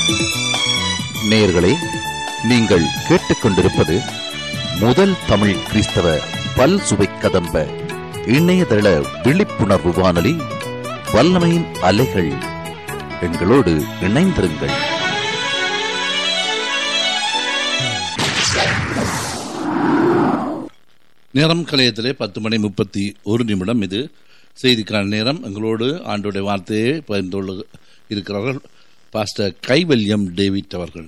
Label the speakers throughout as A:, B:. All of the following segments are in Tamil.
A: நேயர்களே நீங்கள் கேட்டுக்கொண்டிருப்பது முதல் தமிழ் கிறிஸ்தவ பல் சுவை கதம்ப இணையதள விழிப்புணர்வு வானொலி வல்லமையின் அலைகள் எங்களோடு இணைந்திருங்கள்
B: நேரம் கலையத்திலே பத்து மணி முப்பத்தி ஒரு நிமிடம் இது செய்திக்கான நேரம் எங்களோடு ஆண்டோடைய வார்த்தையை பகிர்ந்து கொள்ள இருக்கிறார்கள் பாஸ்டர் கைவல்யம் டேவிட் அவர்கள்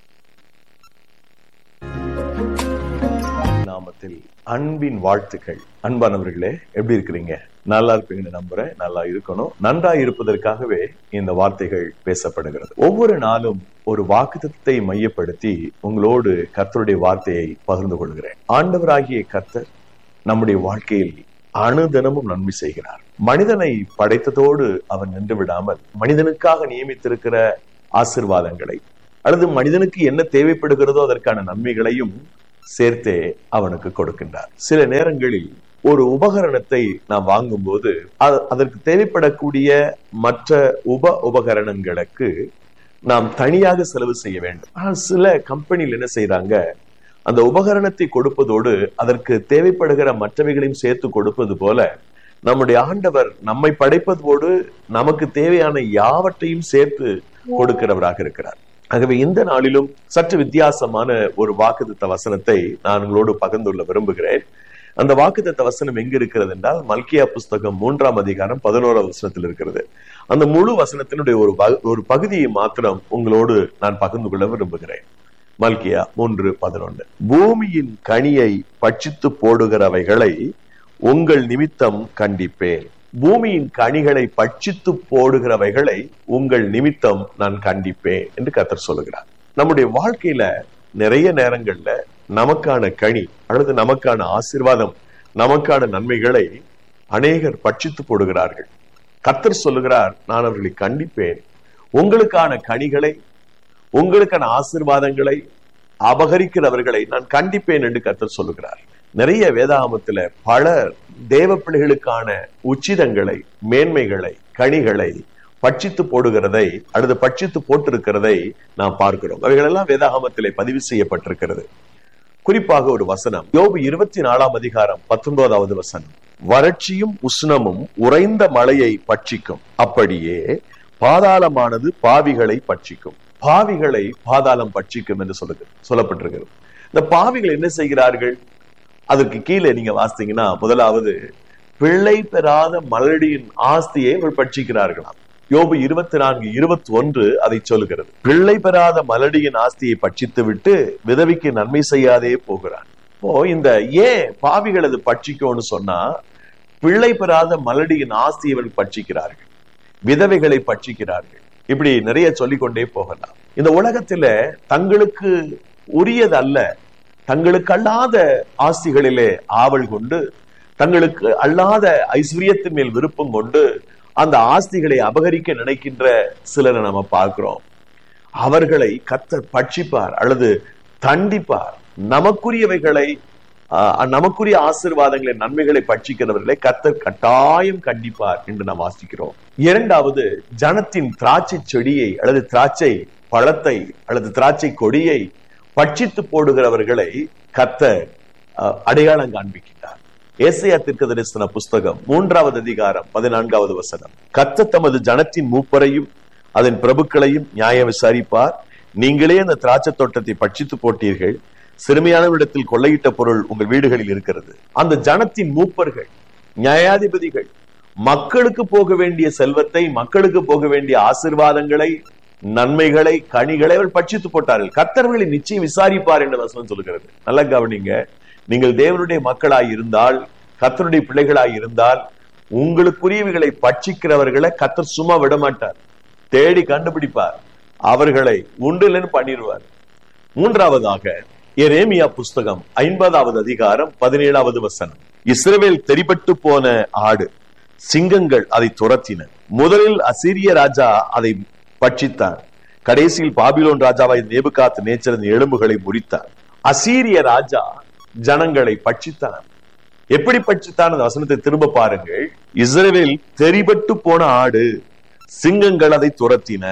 C: நாமத்தில் அன்பின் வாழ்த்துக்கள் அன்பானவர்களே எப்படி இருக்கிறீங்க நல்லா இருப்பீங்கன்னு நம்புறேன் நல்லா இருக்கணும் நன்றா இருப்பதற்காகவே இந்த வார்த்தைகள் பேசப்படுகிறது ஒவ்வொரு நாளும் ஒரு வாக்குத்தத்தை மையப்படுத்தி உங்களோடு கர்த்தருடைய வார்த்தையை பகிர்ந்து கொள்கிறேன் ஆண்டவராகிய கர்த்தர் நம்முடைய வாழ்க்கையில் அணுதினமும் நன்மை செய்கிறார் மனிதனை படைத்ததோடு அவன் நின்று விடாமல் மனிதனுக்காக நியமித்திருக்கிற ஆசிர்வாதங்களை அல்லது மனிதனுக்கு என்ன தேவைப்படுகிறதோ அதற்கான நன்மைகளையும் சேர்த்தே அவனுக்கு கொடுக்கின்றார் சில நேரங்களில் ஒரு உபகரணத்தை நாம் வாங்கும்போது அ- அதற்கு தேவைப்படக்கூடிய மற்ற உப உபகரணங்களுக்கு நாம் தனியாக செலவு செய்ய வேண்டும் ஆனால் சில கம்பெனியில் என்ன செய்யறாங்க அந்த உபகரணத்தை கொடுப்பதோடு அதற்கு தேவைப்படுகிற மற்றவைகளையும் சேர்த்து கொடுப்பது போல நம்முடைய ஆண்டவர் நம்மை படைப்பதோடு நமக்கு தேவையான யாவற்றையும் சேர்த்து கொடுக்கிறவராக இருக்கிறார் ஆகவே இந்த நாளிலும் சற்று வித்தியாசமான ஒரு வாக்குத்தத்த வசனத்தை நான் உங்களோடு பகிர்ந்துள்ள விரும்புகிறேன் அந்த வாக்குத்தத்த வசனம் எங்க இருக்கிறது என்றால் மல்கியா புஸ்தகம் மூன்றாம் அதிகாரம் பதினோராம் வசனத்தில் இருக்கிறது அந்த முழு வசனத்தினுடைய ஒரு பகு- ஒரு பகுதியை மாத்திரம் உங்களோடு நான் பகிர்ந்து கொள்ள விரும்புகிறேன் மல்கியா மூன்று பதினொன்று பூமியின் கனியை பட்சித்து போடுகிறவைகளை உங்கள் நிமித்தம் கண்டிப்பேன் பூமியின் கனிகளை பட்சித்து போடுகிறவைகளை உங்கள் நிமித்தம் நான் கண்டிப்பேன் என்று கர்த்தர் சொல்லுகிறார் நம்முடைய வாழ்க்கையில நிறைய நேரங்கள்ல நமக்கான கனி அல்லது நமக்கான ஆசீர்வாதம் நமக்கான நன்மைகளை அநேகர் பட்சித்து போடுகிறார்கள் கர்த்தர் சொல்லுகிறார் நான் அவர்களை கண்டிப்பேன் உங்களுக்கான கனிகளை உங்களுக்கான ஆசீர்வாதங்களை அபகரிக்கிறவர்களை நான் கண்டிப்பேன் என்று கர்த்தர் சொல்லுகிறார் நிறைய வேதாகமத்துல பல தேவ பிள்ளைகளுக்கான உச்சிதங்களை மேன்மைகளை கனிகளை பட்சித்து போடுகிறதை அல்லது பட்சித்து போட்டிருக்கிறதை நாம் பார்க்கிறோம் அவைகளெல்லாம் வேதாகமத்திலே பதிவு செய்யப்பட்டிருக்கிறது குறிப்பாக ஒரு வசனம் யோபு இருபத்தி நாலாம் அதிகாரம் பத்தொன்பதாவது வசனம் வறட்சியும் உஷ்ணமும் உறைந்த மழையை பட்சிக்கும் அப்படியே பாதாளமானது பாவிகளை பட்சிக்கும் பாவிகளை பாதாளம் பட்சிக்கும் என்று சொல்லுங்க சொல்லப்பட்டிருக்கிறது இந்த பாவிகள் என்ன செய்கிறார்கள் அதுக்கு கீழே நீங்க வாசித்தீங்கன்னா முதலாவது பிள்ளை பெறாத மலடியின் ஆஸ்தியை இவர்கள் பட்சிக்கிறார்களாம் யோபு இருபத்தி நான்கு இருபத்தி ஒன்று அதை சொல்லுகிறது பிள்ளை பெறாத மலடியின் ஆஸ்தியை பட்சித்து விட்டு விதவிக்கு நன்மை செய்யாதே போகிறான் இப்போ இந்த ஏன் பாவிகள் அது பட்சிக்கும்னு சொன்னா பிள்ளை பெறாத மலடியின் ஆஸ்தியை இவர்கள் பட்சிக்கிறார்கள் விதவைகளை பட்சிக்கிறார்கள் இப்படி நிறைய சொல்லிக்கொண்டே போகலாம் இந்த உலகத்துல தங்களுக்கு உரியதல்ல தங்களுக்கு அல்லாத ஆஸ்திகளிலே ஆவல் கொண்டு தங்களுக்கு அல்லாத ஐஸ்வர்யத்தின் மேல் விருப்பம் கொண்டு அந்த ஆஸ்திகளை அபகரிக்க நினைக்கின்ற சிலரை நம்ம பார்க்கிறோம் அவர்களை கத்தர் பட்சிப்பார் அல்லது தண்டிப்பார் நமக்குரியவைகளை ஆஹ், நமக்குரிய ஆசீர்வாதங்களை நன்மைகளை பட்சிக்கிறவர்களை கத்தர் கட்டாயம் கண்டிப்பார் என்று நாம் வாசிக்கிறோம் இரண்டாவது ஜனத்தின் திராட்சை செடியை அல்லது திராட்சை பழத்தை அல்லது திராட்சை கொடியை பட்சித்து போடுகிறவர்களை கத்தர் ஆஹ், அடையாளம் காண்பிக்கின்றார் ஏசையா தீர்க்கதரிசன புஸ்தகம் மூன்றாவது அதிகாரம் பதினான்காவது வசனம் கத்த தமது ஜனத்தின் மூப்பரையும் அதன் பிரபுக்களையும் நியாயம் விசாரிப்பார் நீங்களே அந்த திராட்சை தோட்டத்தை பட்சித்து போட்டீர்கள் சிறுமியானவரிடத்தில் கொள்ளையிட்ட பொருள் உங்கள் வீடுகளில் இருக்கிறது அந்த ஜனத்தின் மூப்பர்கள் நியாயாதிபதிகள் மக்களுக்கு போக வேண்டிய செல்வத்தை மக்களுக்கு போக வேண்டிய ஆசிர்வாதங்களை நன்மைகளை கனிகளை அவர் பட்சித்து போட்டார்கள் கர்த்தர்களை நிச்சயம் விசாரிப்பார் என்று வசனம் சொல்லுகிறது நல்லா கவனிங்க நீங்கள் தேவனுடைய மக்களாய் இருந்தால் கர்த்தருடைய பிள்ளைகளாய் இருந்தால் உங்களுக்குரியவைகளை பட்சிக்கிறவர்களை கர்த்தர் சும்மா விட மாட்டார் தேடி கண்டுபிடிப்பார் அவர்களை உண்டுலன்னு பண்ணிடுவார் மூன்றாவதாக எரேமியா புஸ்தகம் ஐம்பதாவது அதிகாரம் பதினேழாவது வசனம் இஸ்ரவேல் தெரிபட்டு போன ஆடு சிங்கங்கள் அதை துரத்தின முதலில் அசீரிய ராஜா அதை பட்சித்தார் கடைசியில் பாபிலோன் ராஜாவாய் நேபுகாத் நேச்சரின் எலும்புகளை முறித்தார் அசீரிய ராஜா ஜனங்களை பட்சித்தான் எப்படி பட்சித்தான் அந்த வசனத்தை திரும்ப பாருங்கள் இஸ்ரவேல் தெரிபட்டு போன ஆடு சிங்கங்கள் அதை துரத்தின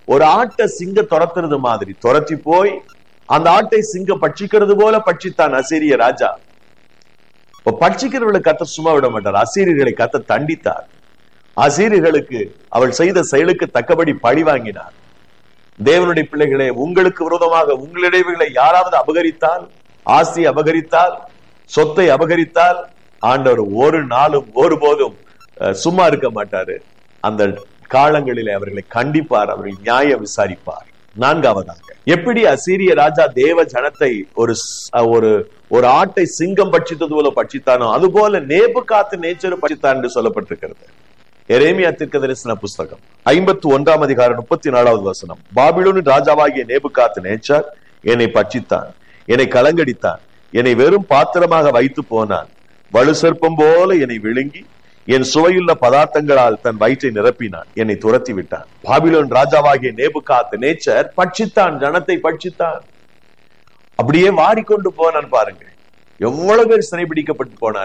C: ஒரு ஆட்டை சிங்க துரத்துறது மாதிரி துரத்தி போய் அந்த ஆட்டை சிங்கம் பட்சிக்கிறது போல பட்சித்தான் அசீரிய ராஜா இப்ப பட்சிக்கிறவர்களை கத்த சும்மா விட மாட்டார் அசீரியர்களை கத்த தண்டித்தார் அசீரியர்களுக்கு அவள் செய்த செயலுக்கு தக்கபடி பழி வாங்கினார் தேவனுடைய பிள்ளைகளே உங்களுக்கு விரோதமாக உங்களிடையவைகளை யாராவது அபகரித்தால் ஆசி அபகரித்தால் சொத்தை அபகரித்தால் ஆண்டவர் ஒரு நாளும் ஒருபோதும் அஹ், சும்மா இருக்க மாட்டாரு அந்த காலங்களிலே அவர்களை கண்டிப்பார் அவர்கள் நியாயம் விசாரிப்பார் நான்காவதாக எப்படி அசீரிய ராஜா தேவ ஜனத்தை ஒரு ஸ்- ஒரு ஒரு ஆட்டை சிங்கம் பட்சித்தது போல பட்சித்தானோ அதுபோல நேபு காத்து நேச்சர் பட்சித்தான் என்று சொல்லப்பட்டிருக்கிறது எரேமியா தீர்க்க தரிசன புஸ்தகம் ஐம்பத்தி ஒன்றாம் அதிகாரம் முப்பத்தி நாலாவது வசனம் பாபிலோனின் ராஜாவாகிய நேபுகாத்து நேச்சார் என்னை பட்சித்தான் என்னை கலங்கடித்தான் என்னை வெறும் பாத்திரமாக வைத்து போனான் வலு சர்ப்பம் போல என்னை விழுங்கி என் சுவையுள்ள பதார்த்தங்களால் தன் வயிற்றை நிரப்பினான் என்னை துரத்தி விட்டான் பாபிலோன் ராஜாவாகிய நேபுகாத்து நேச்சர் பட்சித்தான் ஜனத்தை பட்சித்தான் அப்படியே வாரிக்கொண்டு போனான் பாருங்க எவ்வளவு பேர் சிறைபிடிக்கப்பட்டு போனார்